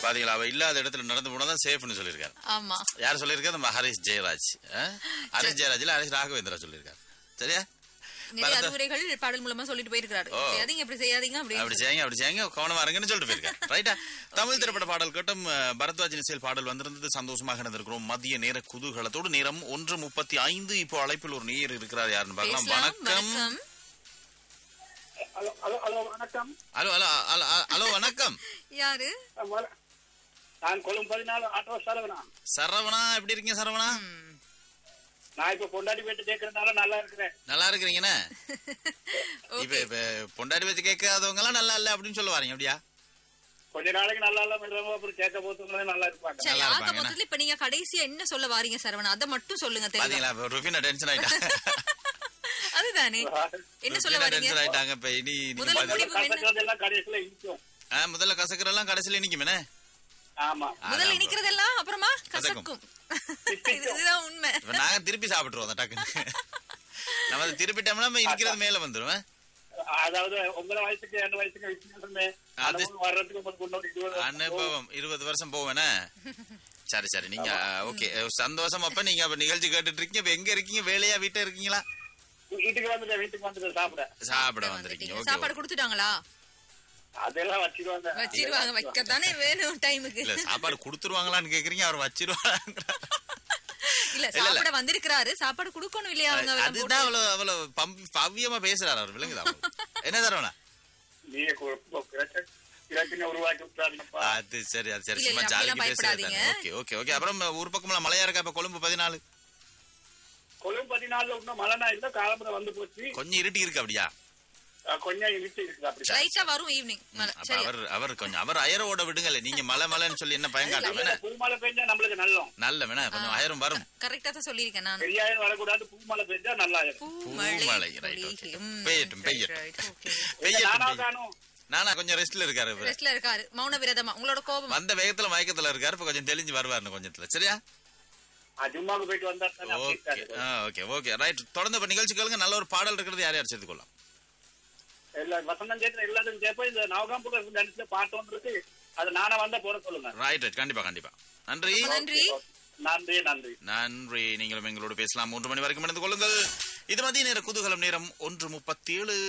பாத்தீங்களா அவ இல்லாத இடத்துல நடந்து போனாதான் சேஃப்னு சொல்லியிருக்காரு ஆமா யார் சொல்லியிருக்காரு நம்ம ஹரிஷ் ஜெயராஜ் ஆ? ஹரிஷ் ஜெயராஜ்ல ஹரிஷ் ராகவேந்திரா சொல்லியிருக்காரு சரியா நிறைய பரத- அறிவுரைகள் பாடல் மூலமா சொல்லிட்டு போயிருக்காரு ஓ. செய்யாதீங்க அப்படி செய்யாதீங்க அப்படி அப்படி செய்யுங்க அப்படி செய்யுங்க கவனமா இருங்கன்னு சொல்லிட்டு போயிருக்காரு ரைட்டா தமிழ் திரைப்பட பாடல் கட்டும் பரத்வாஜின் செயல் பாடல் வந்திருந்தது சந்தோஷமாக நடந்திருக்கிறோம் மதிய நேர குதூகலத்தோடு நேரம் ஒன்று முப்பத்தி ஐந்து இப்போ அழைப்பில் ஒரு நேயர் இருக்கிறார் யாருன்னு பார்க்கலாம் பேசலாம் வணக்கம் வணக்கம் ஹலோ ஹலோ ஹலோ வணக்கம் ஹலோ ஹலோ ஹலோ ஹலோ வணக்கம் யாரு வ- நான் கொழும்பு பதினாலு ஆட்டோ செலவுனா சரவணா எப்படி இருக்கீங்க சரவணா ம். நான் இப்ப பொண்டாட்டி போயிட்டு கேட்கறதுனால நல்லா இருக்கிறேன் நல்லா இருக்கிறீங்கண்ணே இப்ப ஓகே இப்ப பொண்டாடி வச்சு கேட்காதவங்க எல்லாம் நல்லா இல்ல அப்படின்னு சொல்ல வரீங்க அப்படியா கொஞ்ச நாளைக்கு நல்லா இல்லாம இருக்கிறவங்க அப்புறம் கேட்க போறவங்க நல்லா இருப்பாங்க சரி நல்லா ஆக இருப்பாங்க, மொத்தத்துல இப்ப நீங்க கடைசியா என்ன சொல்ல வாரீங்க சரவணா அதை மட்டும் சொல்லுங்க தெரியும் பாத்தீங்களா இப்ப ருஃபினா டென்ஷன் ஆயிட்டா அதுதானே என்ன சொல்ல ருஃபினா வரீங்க டென்ஷன் ஆயிட்டாங்க இப்ப இனி நீங்க முதல்ல பாத்தீங்க- முடிவு என்ன? கசக்கிறது எல்லாம் கடைசியில இனிக்கும் ஆ, முதல்ல கசக்கரெல்லாம் கடைசியில நிக்குமே ஆமா முதல்ல அதான் இனிக்கிறதெல்லாம் அப்புறமா கசக்கும். கசக்கும் இது- இதுதான் உண்மை இப்ப நாங்க திருப்பி சாப்பிட்டுருவோம் அந்த டக்குன்னு நம்ம அதை திருப்பிட்டோம்னா நம்ம இனிக்கிறது மேல வந்துரும் ஆ? அதாவது உங்களை வயசுக்கு என் வயசுக்கு வித்தியாசமே அது- அனுபவம் வர்றதுக்கு உங்களுக்கு இன்னொரு இருபது அனுபவம் இருபது வருஷம் போவேனே சரி சரி நீங்க ஓகே சந்தோஷம் அப்ப நீங்க அப்ப நிகழ்ச்சி கேட்டுட்டு இருக்கீங்க இப்ப எங்க இருக்கீங்க வேலையா வீட்டை இருக்கீங்களா வீட்டுக்கு வந்துட்டு வீட்டுக்கு வந்துட்டு சாப்பிட சாப்பிட வந்திருக்கீங்க ஓகே சாப்பாடு கொடுத்துட்டாங்களா அதெல்லாம் வச்சிருவாங்க வச்சிருவாங்க வைக்கத்தானே வேணும் டைமுக்கு இல்ல சாப்பாடு கொடுத்துருவாங்களான்னு கேக்குறீங்க அவர் வச்சிருவாங்க இல்ல இல்ல, இல்ல. சாப்பிட வந்திருக்கிறாரு சாப்பாடு கொடுக்கணும் இல்லையா அவங்க எல்லாம் அதுதான் போட்டு? அவ்வளவு அவ்வளவு பம்பி பவ்யமா பேசுறாரு அவர் விளங்குதா உங்களுக்கு? என்ன தரவனா நீங்க கு- பிரச்சனை பிரச்சனை உருவாக்கி விட்டுறாருப்பா அது சரி அது சரி இல்ல, சும்மா இல்ல, ஜாலிக்கு அப்படிலாம் பேசுறது பயப்படாதீங்க. ஓகே ஓகே ஓகே அப்புறம் ஒரு பக்கம்லாம் மழையா இருக்கா இப்ப கொழும்பு பதினாலு கொழும்பு பதினாலுல இன்னும் மழை நாள் இல்ல காலம்புரை வந்து போச்சு கொஞ்சம் இருட்டி இருக்கு அப்படியா அஹ் கொஞ்சம் இழுத்து இருக்குது அப்படி லைட்டா வரும் ஈவினிங் அப்ப சரி அவர் அவர் கொஞ்சம் அவர் அயரோட விடுங்கல்ல நீங்க மலை மலைன்னு சொல்லி என்ன பயங்காட்டம் வேணா பூமழை பெஞ்சா நம்மளுக்கு நல்லம் நல்ல வேணா கொஞ்சம் அயரும் வரும் கரெக்டா தான் சொல்லியிருக்கேன் நான் பெரியாயிரம் வரக்கூடாது பூமழை பெஞ்சா நல்லா இருக்கும் பூமழை, பூமழை right, okay. ம், பெய்யட்டும், right, பெய்யட்டும். right, okay. பெய்யட்டும், நானா பெய்யட்டும். காணும் நானா கொஞ்சம் ரெஸ்ட்ல இருக்காரு இவரு. ரெஸ்ட்ல இருக்காரு மௌன விரதமா உங்களோட கோபம் வந்த வேகத்துல மயக்கத்துல இருக்காரு இப்ப கொஞ்சம் தெளிஞ்சு வருவாருன்னு கொஞ்சத்துல சரியா ஜும்மாக்கு போயிட்டு வந்தா தானே அப்படி ஓகே இருக்காது. ஓகே ஓகே ரைட் தொடர்ந்து இப்ப நிகழ்ச்சி கேளுங்க நல்ல ஒரு பாடல் இருக்கிறது யார் யார் சேர்த்து கொள்ளலாம் எல்லா வசந்தம் கேட்கிற எல்லாத்தையும் கேட்போம் இந்த நவகாம்புல நடிச்ச பாட்டு ஒன்று இருக்கு அது நானா வந்தா போட சொல்லுங்க ரைட் ரைட் கண்டிப்பா கண்டிப்பா நன்றி நன்றி நன்றி நன்றி நன்றி நீங்களும் எங்களோடு பேசலாம் மூன்று மணி வரைக்கும் இணைந்து கொள்ளுங்கள் இது மதிய நேர குதூகலம் நேரம் ஒன்று முப்பத்தி ஏழு